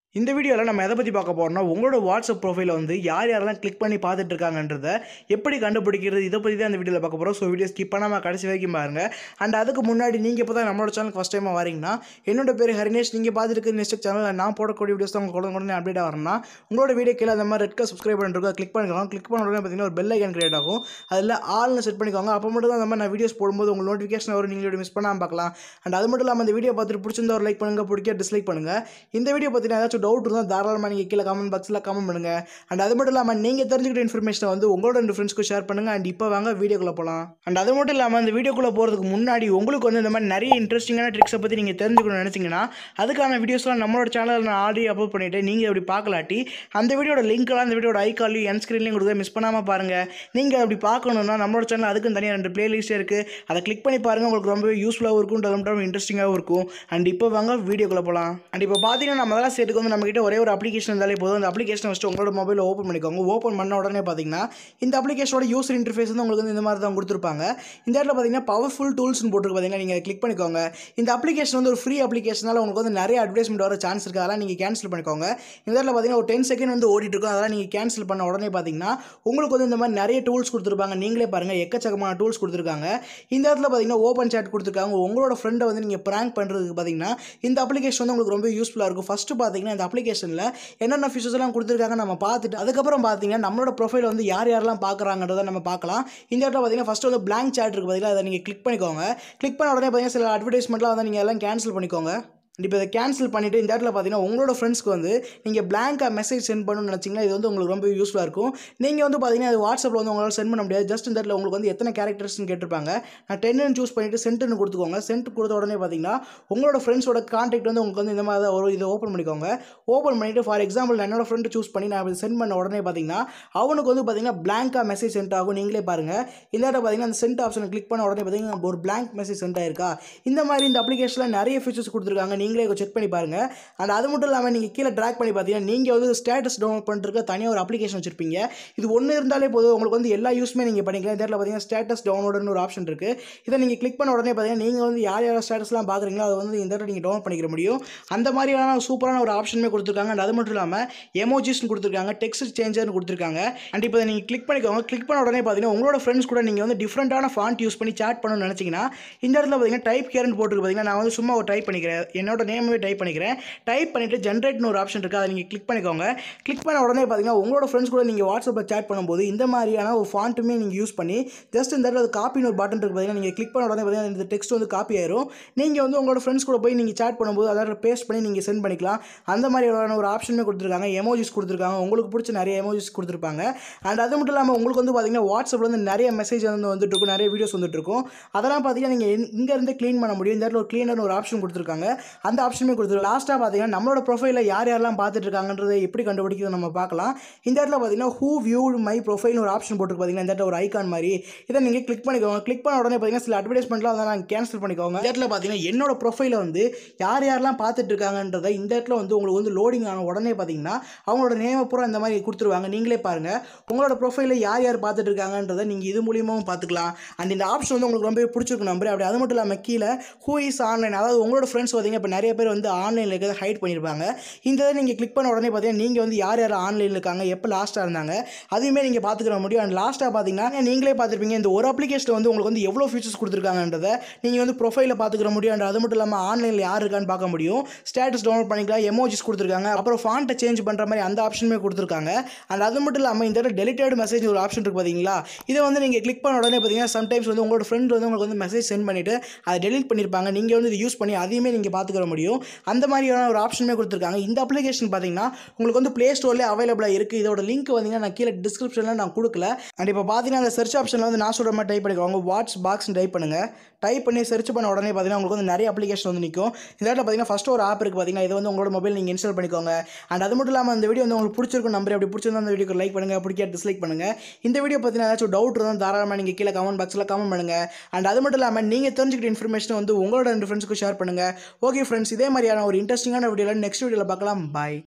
இந்த வீடியோவில் நம்ம எதை பற்றி பார்க்க போறோம்னா உங்களோட வாட்ஸ்அப் ப்ரொஃபைலை வந்து யார் யாரெல்லாம் கிளிக் பண்ணி பார்த்துட்டு இருக்காங்கன்றத எப்படி கண்டுபிடிக்கிறது இதை பற்றி தான் இந்த வீடியோவில் பார்க்க போகிறோம் ஸோ வீடியோ ஸ்கிப் பண்ணாமல் கடைசி வரைக்கும் பாருங்க அண்ட் அதுக்கு முன்னாடி நீங்கள் இப்போ தான் நம்மளோட சேனல் ஃபஸ்ட் டைமாக வரீங்கன்னா என்னோட பேர் ஹரினேஷ் நீங்கள் பார்த்துருக்கு நெக்ஸ்ட் சேனலில் நான் போடக்கூடிய வீடியோஸ் தான் உங்களுக்கு உடனே அப்டேட் ஆகிறேன்னா உங்களோட வீடியோ கீழே அந்த மாதிரி ரெட் கலர் சப்ஸ்கிரைப் பண்ணிருக்கோம் கிளிக் பண்ணிக்கலாம் கிளிக் பண்ண உடனே பார்த்தீங்கன்னா ஒரு பெல் ஐக்கன் கிரியேட் ஆகும் அதில் ஆல்னு செட் பண்ணிக்கோங்க அப்போ மட்டும் தான் அந்த மாதிரி நான் வீடியோஸ் போடும்போது உங்களுக்கு நோட்டிஃபிகேஷன் வரும் நீங்கள் மிஸ் பண்ணாமல் பார்க்கலாம் அண்ட் அது மட்டும் இல்லாமல் அந்த வீடியோ பார்த்துட்டு பிடிச்சிருந்தா ஒரு லைக் பண்ணுங்கள் பிடிக்க டிஸ்லைக் பண்ணுங்கள் இந்த வீடியோ பற்றின ஏதாச்சும் டவுட் இருந்தால் தாராளமாக நீங்கள் கீழே கமெண்ட் பாக்ஸில் கமெண்ட் பண்ணுங்கள் அண்ட் அது மட்டும் இல்லாமல் நீங்கள் தெரிஞ்சுக்கிட்ட இன்ஃபர்மேஷனை வந்து உங்களோட ரெண்டு ஃப்ரெண்ட்ஸ்க்கு ஷேர் பண்ணுங்கள் அண்ட் இப்போ வாங்க வீடியோக்குள்ளே போகலாம் அண்ட் அது மட்டும் இல்லாமல் அந்த வீடியோக்குள்ளே போகிறதுக்கு முன்னாடி உங்களுக்கு வந்து இந்த மாதிரி நிறைய இன்ட்ரெஸ்டிங்கான ட்ரிக்ஸை பற்றி நீங்கள் தெரிஞ்சுக்கணும்னு நினச்சிங்கன்னா அதுக்கான வீடியோஸ்லாம் நம்மளோட சேனலில் நான் ஆல்ரெடி அப்லோட் பண்ணிவிட்டு நீங்கள் அப்படி பார்க்கலாட்டி அந்த வீடியோட லிங்க்லாம் அந்த வீடியோட ஐக்காலையும் என் ஸ்க்ரீன்லையும் கொடுக்க மிஸ் பண்ணாமல் பாருங்கள் நீங்கள் அப்படி பார்க்கணுன்னா நம்மளோட சேனல் அதுக்கும் தனியாக ரெண்டு பிளேலிஸ்ட் இருக்குது அதை கிளிக் பண்ணி பாருங்கள் உங்களுக்கு ரொம்பவே யூஸ்ஃபுல்லாகவும் இருக்கும் அது மட்டும் இன்ட்ரெஸ்டிங்காகவும் இருக்கும் அண்ட் இப்போ வாங்க வீடியோக்குள்ளே போகலாம் அண்ட் இப்போ பார்த்தீங்கன்னா நம்ம முதல்ல சேர்த்துக்கு வந்து நம்மகிட்ட ஒரே ஒரு அப்ளிகேஷன் இருந்தாலே போதும் அந்த அப்ளிகேஷனை ஃபஸ்ட்டு உங்களோட மொபைலில் ஓப்பன் பண்ணிக்கோங்க ஓப்பன் பண்ண உடனே பார்த்தீங்கன்னா இந்த அப்ளிகேஷனோட யூசர் இன்டர்ஃபேஸ் வந்து உங்களுக்கு வந்து இந்த மாதிரி தான் கொடுத்துருப்பாங்க இந்த இடத்துல பார்த்தீங்கன்னா பவர்ஃபுல் டூல்ஸ்னு போட்டுருக்கு பார்த்தீங்கன்னா நீங்கள் கிளிக் பண்ணிக்கோங்க இந்த அப்ளிகேஷன் வந்து ஒரு ஃப்ரீ அப்ளிகேஷனால உங்களுக்கு வந்து நிறைய அட்வர்டைஸ்மெண்ட் வர சான்ஸ் இருக்குது அதெல்லாம் நீங்கள் கேன்சல் பண்ணிக்கோங்க இந்த இடத்துல பார்த்தீங்கன்னா ஒரு டென் செகண்ட் வந்து ஓடிட்டு இருக்கும் அதெல்லாம் நீங்கள் கேன்சல் பண்ண உடனே பார்த்தீங்கன்னா உங்களுக்கு வந்து இந்த மாதிரி நிறைய டூல்ஸ் கொடுத்துருப்பாங்க நீங்களே பாருங்கள் எக்கச்சக்கமான டூல்ஸ் கொடுத்துருக்காங்க இந்த இடத்துல பார்த்தீங்கன்னா ஓப்பன் சேட் கொடுத்துருக்காங்க உங்களோட ஃப்ரெண்டை வந்து நீங்கள் ப்ராங்க் பண்ணுறதுக்கு பார்த்தீங்கன்னா இந்த அப்ளிகேஷன் வந்து உங்களுக்கு ரொம்ப யூஸ்ஃபுல்லாக இருக்கும் ஃபஸ்ட்டு பார்த்தீங்கன்னா இந்த அப்ளிகேஷனில் என்னென்ன ஃபீச்சர்ஸ் எல்லாம் கொடுத்துருக்காங்க நம்ம பார்த்துட்டு அதுக்கப்புறம் பார்த்தீங்கன்னா நம்மளோட ப்ரொஃபைல் வந்து யார் யாரெல்லாம் பார்க்குறாங்கன்றதை நம்ம பார்க்கலாம் இந்த இடத்துல பார்த்தீங்கன்னா ஃபஸ்ட்டு வந்து blank chat இருக்குது பார்த்தீங்கன்னா அதை நீங்கள் கிளிக் பண்ணிக்கோங்க கிளிக் பண்ண உடனே பார்த்தீங்கன்னா சில அட்வர்டைஸ்மெண்ட்லாம் வந்து நீங்கள் எல்லாம் கேன்சல் பண்ணிக்கோங்க இப்போ இதை கேன்சல் பண்ணிவிட்டு இந்த இடத்துல பார்த்தீங்கன்னா உங்களோட ஃப்ரெண்ட்ஸ்க்கு வந்து நீங்கள் பிளாங்காக மெசேஜ் சென்ட் பண்ணணும்னு நினச்சிங்கன்னா இது வந்து உங்களுக்கு ரொம்ப யூஸ்ஃபுல்லாக இருக்கும் நீங்கள் வந்து பார்த்தீங்கன்னா அது வாட்ஸ்அப்பில் வந்து உங்களால் சென்ட் பண்ண முடியாது ஜஸ்ட் இந்த இடத்துல உங்களுக்கு வந்து எத்தனை கேரக்டர்ஸ்னு கேட்டிருப்பாங்க நான் டென்னு சூஸ் பண்ணிவிட்டு சென்ட்டுன்னு கொடுத்துக்கோங்க சென்ட் கொடுத்த உடனே பார்த்தீங்கன்னா உங்களோட ஃப்ரெண்ட்ஸோட கான்டாக்ட் வந்து உங்களுக்கு வந்து இந்த மாதிரி தான் வரும் இதை ஓப்பன் பண்ணிக்கோங்க ஓப்பன் பண்ணிவிட்டு ஃபார் எக்ஸாம்பிள் நான் என்னோட ஃப்ரெண்டு சூஸ் பண்ணி நான் சென்ட் பண்ண உடனே பார்த்தீங்கன்னா அவனுக்கு வந்து பார்த்தீங்கன்னா பிளாங்காக மெசேஜ் சென்ட் ஆகும் நீங்களே பாருங்கள் இந்த இடத்துல பார்த்தீங்கன்னா அந்த சென்ட் ஆப்ஷனை கிளிக் பண்ண உடனே பார்த்தீங்கன்னா ஒரு பிளாங்க் மெசேஜ் சென்ட் ஆயிருக்கா இந்த மாதிரி இந்த அப்ளிகேஷனில் நிறைய ஃபீச்சர்ஸ் கொடுத்துருக்காங்க நீங்களே செக் பண்ணி பாருங்கள் அண்ட் அது மட்டும் இல்லாமல் நீங்கள் கீழே ட்ராக் பண்ணி பார்த்தீங்கன்னா நீங்கள் வந்து ஸ்டேட்டஸ் டவுன்லோட் பண்ணுறதுக்கு தனியாக ஒரு அப்ளிகேஷன் வச்சிருப்பீங்க இது ஒன்று இருந்தாலே போதும் உங்களுக்கு வந்து எல்லா யூஸ்மே நீங்கள் பண்ணிக்கலாம் இந்த இடத்துல பார்த்தீங்கன்னா ஸ்டேட்டஸ் டவுன்லோடுன்னு ஒரு ஆப்ஷன் இருக்குது இதை நீங்கள் கிளிக் பண்ண உடனே பார்த்தீங்கன்னா நீங்கள் வந்து யார் யார் ஸ்டேட்டஸ்லாம் பார்க்குறீங்களோ அதை வந்து இந்த இடத்துல நீங்கள் டவுன்லோட் பண்ணிக்கிற முடியும் அந்த மாதிரியான சூப்பரான ஒரு ஆப்ஷனுமே கொடுத்துருக்காங்க அண்ட் அது மட்டும் இல்லாமல் எமோஜிஸ்னு கொடுத்துருக்காங்க டெக்ஸ்ட் சேஞ்சர்னு கொடுத்துருக்காங்க அண்ட் இப்போ நீங்கள் கிளிக் பண்ணிக்கோங்க கிளிக் பண்ண உடனே பார்த்தீங்கன்னா உங்களோட ஃப்ரெண்ட்ஸ் கூட நீங்கள் வந்து டிஃப்ரெண்ட்டான ஃபாண்ட் யூஸ் பண்ணி சாட் பண்ணணும்னு நினச்சிங்கன்னா இந்த இடத்துல பார்த்தீங்கன்னா டைப் கேர்னு போட்டுருக்கு பார்த்தீங்கன்னா நான் வந்து சும்மா ஒரு டைப் பண்ணிக்கிறேன் என்னோட நேமே டைப் பண்ணிக்கிறேன் டைப் பண்ணிவிட்டு ஜென்ரேட்னு ஒரு ஆப்ஷன் இருக்குது அதை நீங்கள் கிளிக் பண்ணிக்கோங்க கிளிக் பண்ண உடனே பார்த்தீங்கன்னா உங்களோட ஃப்ரெண்ட்ஸ் கூட நீங்கள் வாட்ஸ்அப்பில் சேட் பண்ணும்போது இந்த மாதிரியான ஒரு ஃபாண்ட்டுமே நீங்கள் யூஸ் பண்ணி ஜஸ்ட் இந்த இடத்துல காப்பின்னு ஒரு பட்டன் இருக்குது பார்த்தீங்கன்னா நீங்கள் கிளிக் பண்ண உடனே பார்த்தீங்கன்னா இந்த டெக்ஸ்ட் வந்து காப்பி ஆயிரும் நீங்கள் வந்து உங்களோட ஃப்ரெண்ட்ஸ் கூட போய் நீங்கள் சேட் பண்ணும்போது அதை பேஸ்ட் பண்ணி நீங்கள் சென்ட் பண்ணிக்கலாம் அந்த மாதிரியான ஒரு ஆப்ஷனுமே கொடுத்துருக்காங்க எமோஜிஸ் கொடுத்துருக்காங்க உங்களுக்கு பிடிச்ச நிறைய எமோஜிஸ் கொடுத்துருப்பாங்க அண்ட் அது மட்டும் இல்லாமல் உங்களுக்கு வந்து பார்த்தீங்கன்னா வாட்ஸ்அப்பில் வந்து நிறைய மெசேஜ் வந்து வந்துட்டு இருக்கும் நிறைய வீடியோஸ் வந்துட்டு இருக்கும் அதெல்லாம் பார்த்தீங்கன்னா நீங்கள் இங்கேருந்து க்ளீன் பண்ண முடியும் இந்த இடத்துல ஒரு க்ளீனர் ஒரு ஆப்ஷன் கொடுத்துருக்காங்க அந்த ஆப்ஷனுமே கொடுத்துருக்காங்க லாஸ்ட்டாக பார்த்தீங்கன்னா நம்மளோட ப்ரொஃபைலில் யார் யாரெல்லாம் பார்த்துட்டு இருக்காங்கன்றதை எப்படி கண்டுபிடிக்கிறது நம்ம பார்க்கலாம் இந்த இடத்துல பார்த்தீங்கன்னா ஹூ வியூட் மை ப்ரொஃபைல் ஒரு ஆப்ஷன் போட்டுருக்கு பார்த்தீங்கன்னா இந்த இடத்துல ஒரு ஐகான் மாதிரி இதை நீங்கள் கிளிக் பண்ணிக்கோங்க கிளிக் பண்ண உடனே பார்த்தீங்கன்னா சில அட்வர்டைஸ்மெண்ட்லாம் வந்து நாங்கள் கேன்சல் பண்ணிக்கோங்க இந்த இடத்துல பார்த்தீங்கன்னா என்னோட ப்ரொஃபைலை வந்து யார் யாரெல்லாம் பார்த்துட்டு இருக்காங்கன்றதை இந்த இடத்துல வந்து உங்களுக்கு வந்து லோடிங் ஆன உடனே பார்த்தீங்கன்னா அவங்களோட நேமை பூரா இந்த மாதிரி கொடுத்துருவாங்க நீங்களே பாருங்கள் உங்களோட ப்ரொஃபைலில் யார் யார் பார்த்துட்டு இருக்காங்கன்றதை நீங்கள் இது மூலியமாகவும் பார்த்துக்கலாம் அண்ட் இந்த ஆப்ஷன் வந்து உங்களுக்கு ரொம்பவே பிடிச்சிருக்கும் நம்பர் அப்படி அது மட்டும் இல்லாமல் கீழே ஹூ இஸ் ஆன்லைன் அதாவது உங்களோட ஃப்ரெண்ட்ஸ் பார்த்தீங்கன்னா இப்போ நிறைய பேர் வந்து ஆன்லைனில் இருக்கிறத ஹைட் பண்ணியிருப்பாங்க இந்த இதை நீங்கள் கிளிக் பண்ண உடனே பார்த்தீங்கன்னா நீங்கள் வந்து யார் யார் ஆன்லைனில் இருக்காங்க எப்போ லாஸ்ட்டாக இருந்தாங்க அதையுமே நீங்கள் பார்த்துக்கிற முடியும் அண்ட் லாஸ்ட்டாக பார்த்தீங்கன்னா நீங்களே பார்த்துருப்பீங்க இந்த ஒரு அப்ளிகேஷனில் வந்து உங்களுக்கு வந்து எவ்வளோ ஃபீச்சர்ஸ் கொடுத்துருக்காங்கன்றதை நீங்கள் வந்து ப்ரொஃபைலில் பார்த்துக்கிற முடியும் அண்ட் அது மட்டும் இல்லாமல் ஆன்லைனில் யார் இருக்கான்னு பார்க்க முடியும் ஸ்டேட்டஸ் டவுன்லோட் பண்ணிக்கலாம் எமோஜிஸ் கொடுத்துருக்காங்க அப்புறம் ஃபாண்ட்டை சேஞ்ச் பண்ணுற மாதிரி அந்த ஆப்ஷனுமே கொடுத்துருக்காங்க அண்ட் அது மட்டும் இல்லாமல் இந்த இடத்துல டெலிட்டட் மெசேஜ் ஒரு ஆப்ஷன் இருக்குது பார்த்தீங்களா இதை வந்து நீங்கள் கிளிக் பண்ண உடனே பார்த்தீங்கன்னா சம்டைம்ஸ் வந்து உங்களோட ஃப்ரெண்ட் வந்து உங்களுக்கு வந்து மெசேஜ் சென்ட் பண்ணிவிட்டு அதை டெலிட் பண்ணியிருப்பாங்க நீங்கள் வந்து இது யூஸ் பண்ணி அதையுமே நீங்கள் பார்த்துக்கிற முடியும் அந்த மாதிரியான ஒரு ஆப்ஷனுமே கொடுத்துருக்காங்க இந்த அப்ளிகேஷன் பார்த்தீங்கன்னா உங்களுக்கு வந்து ப்ளே ஸ்டோர்லேயே அவைலபிளாக இருக்குது இதோட லிங்க் வந்தீங்கன்னா நான் கீழே டிஸ்கிரிப்ஷனில் நான் கொடுக்கல அண்ட் இப்போ பார்த்தீங்கன்னா அந்த சர்ச் ஆப்ஷனில் வந்து நான் சொல்கிற மாதிரி டைப் பண்ணிக்கோங்க வாட்ஸ் பாக்ஸ் டைப் பண்ணுங்கள் டைப் பண்ணி சர்ச் பண்ண உடனே பார்த்தீங்கன்னா உங்களுக்கு வந்து நிறைய அப்ளிகேஷன் வந்து நிற்கும் இந்த இடத்துல பார்த்தீங்கன்னா ஃபஸ்ட்டு ஒரு ஆப் இருக்குது பார்த்தீங்கன்னா இது வந்து உங்களோட மொபைல் நீங்கள் இன்ஸ்டால் பண்ணிக்கோங்க அண்ட் அது மட்டும் இல்லாமல் இந்த வீடியோ வந்து உங்களுக்கு பிடிச்சிருக்கும் நம்பர் அப்படி பிடிச்சிருந்தா அந்த வீடியோக்கு லைக் பண்ணுங்கள் பிடிக்க டிஸ்லைக் பண்ணுங்கள் இந்த வீடியோ பற்றின ஏதாச்சும் டவுட் இருந்தால் தாராளமாக நீங்கள் கீழே கமெண்ட் பாக்ஸில் கமெண்ட் பண்ணுங்கள் அண்ட் அது மட்டும் இல்லாமல் நீங்கள் தெரிஞ்சுக்கிட்ட இன்ஃபர்மேஷன் வந்து உங்களோட ரெண்டு ஃப்ரெண்ட்ஸ்க்கு ஷேர் பண்ணுங்கள் ஓகே ஃப்ரெண்ட்ஸ் இதே மாதிரியான ஒரு இன்ட்ரெஸ்டிங்கான வீடியோவில் நெக்ஸ்ட் வீடியோவில் பார்க்கலாம் பாய்